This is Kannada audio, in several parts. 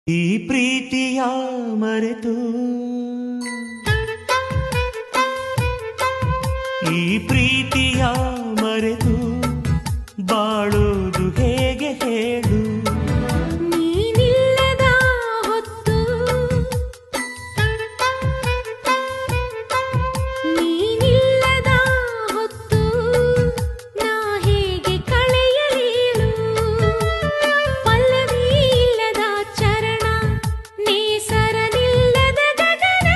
ಈ ಪ್ರೀತಿಯ ಮರೆತು ಈ ಪ್ರೀತಿಯ ಮರೆತು ಬಾಳೋದು ಹೇಗೆ ಹೇಳು ನೀನಿಲ್ಲದ ಹೊತ್ತು ನೀನಿಲ್ಲದ ಹೊತ್ತು ನಾ ಹೇಗೆ ಕಳೆಯಲೇಳು ಪಲ್ಲವಿ ಇಲ್ಲದ ಚರಣ ನೇಸರನಿಲ್ಲದ ಗಗನ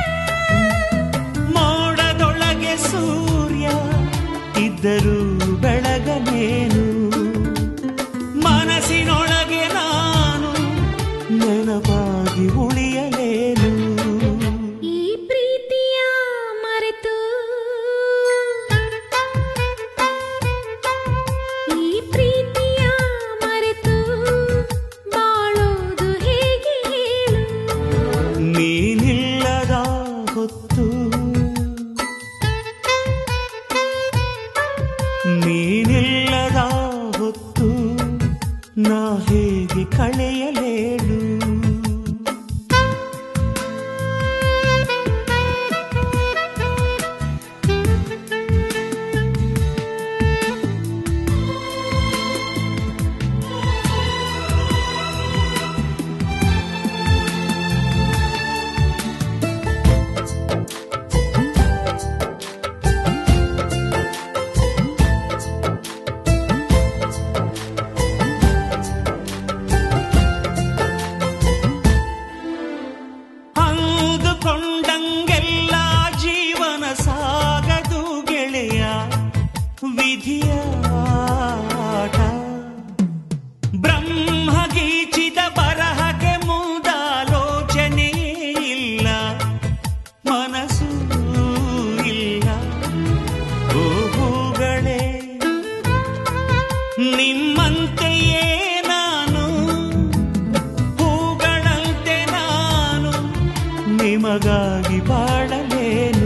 ಮೋಡದೊಳಗೆ ಸೂರ್ಯ ಇದ್ದರೂ ಬೆಳಗನೇನು ಮನಸ್ಸಿನೊಳಗೆ ನಾನು ನೆನಪಾಗಿ ಉಳಿಯಲೇನು ಈ ಪ್ರೀತಿಯ ಮರೆತು ಈ ಪ್ರೀತಿಯ ಮರೆತು ಬಾಳೋದು ಹೇಗೆ ಹೇಳು ನೀನಿಲ್ಲದ ಹೊತ್ತು ನೀನಿಲ್ಲದ ಹೊತ್ತು ನಾ ಹೇಗೆ ಕಳೆಯಲೇಳು ಅಂದುಕೊಂಡಂಗೆಲ್ಲ ಜೀವನ ಸಾಗದು ಗೆಳೆಯ ವಿಧಿಯ ಆಟ ಬ್ರಹ್ಮಗೀಚಿದ ಬರಹಕ್ಕೆ ಮುಂದಾಲೋಚನೆ ಇಲ್ಲ ಮನಸ್ಸು ಇಲ್ಲ ಓ ಹೂಗಳೇ ನಿಮ್ಮಂತೆಯೇ ನಾನು ಹೂಗಳಂತೆ ನಾನು ನಿಮಗಾಗಿ ಬಾಳಲೇನು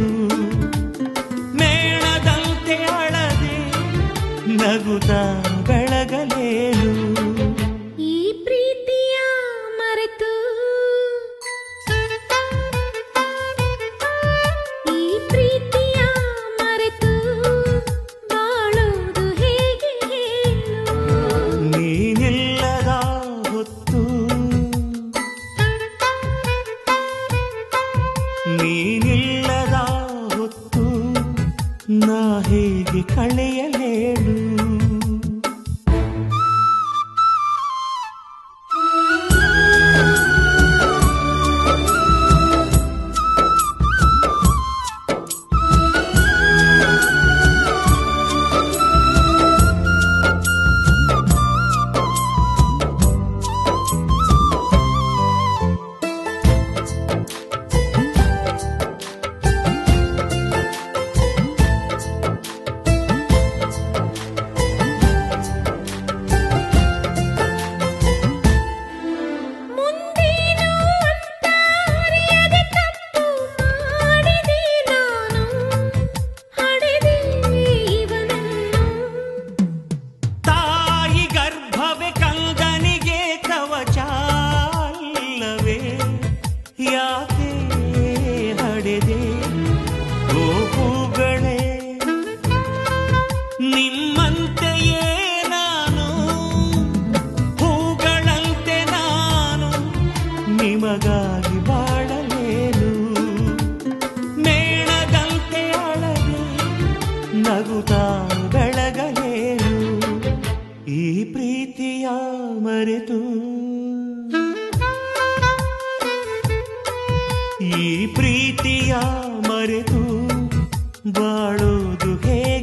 ಮೇಣದಂತೆ ಅಳದೆ ನಗುತ್ತಾ ಬೆಳಗಲೇನು ಈ ಪ್ರೀತಿಯ ಮರೆತು ಈ ಪ್ರೀತಿಯ ಮರೆತು ಬಾಳೋದು ಹೇಗೆ ಹೇಳು ನೀನಿಲ್ಲದ ಹೊತ್ತು ನೀನಿಲ್ಲದ ಹೊತ್ತು ನಾ ಹೇಗೆ ಕಳೆಯಲೇಳು ಮುಂದೇನು ಅಂತ ಅರಿಯದೆ ತಪ್ಪು ಮಾಡಿದೆ ನಾನು ಹಡೆದೆ ಇವನನ್ನು ತಾಯಿ ಗರ್ಭವೇ ಕಂದನಿಗೆ ಕವಚ ಅಲ್ಲವೇ ಯಾಕೆ ಹಡೆದೆ ಓ ಹೂಗಳೇ ನಿಮ್ಮಂತೆಯೇ ನಾನು ಹೂಗಳಂತೆ ನಾನು ನಿಮಗಾಗಿ ಬಾಳಲೇನು ಮೇಣದಂತೆ ಅಳದೆ ನಗುತ್ತಾ ಬೆಳಗಲೇನು ಈ ಪ್ರೀತಿಯ ಮರೆತು ಈ ಪ್ರೀತಿಯ ಮರೆತು ಬಾಳೋದು ಹೇಗೆ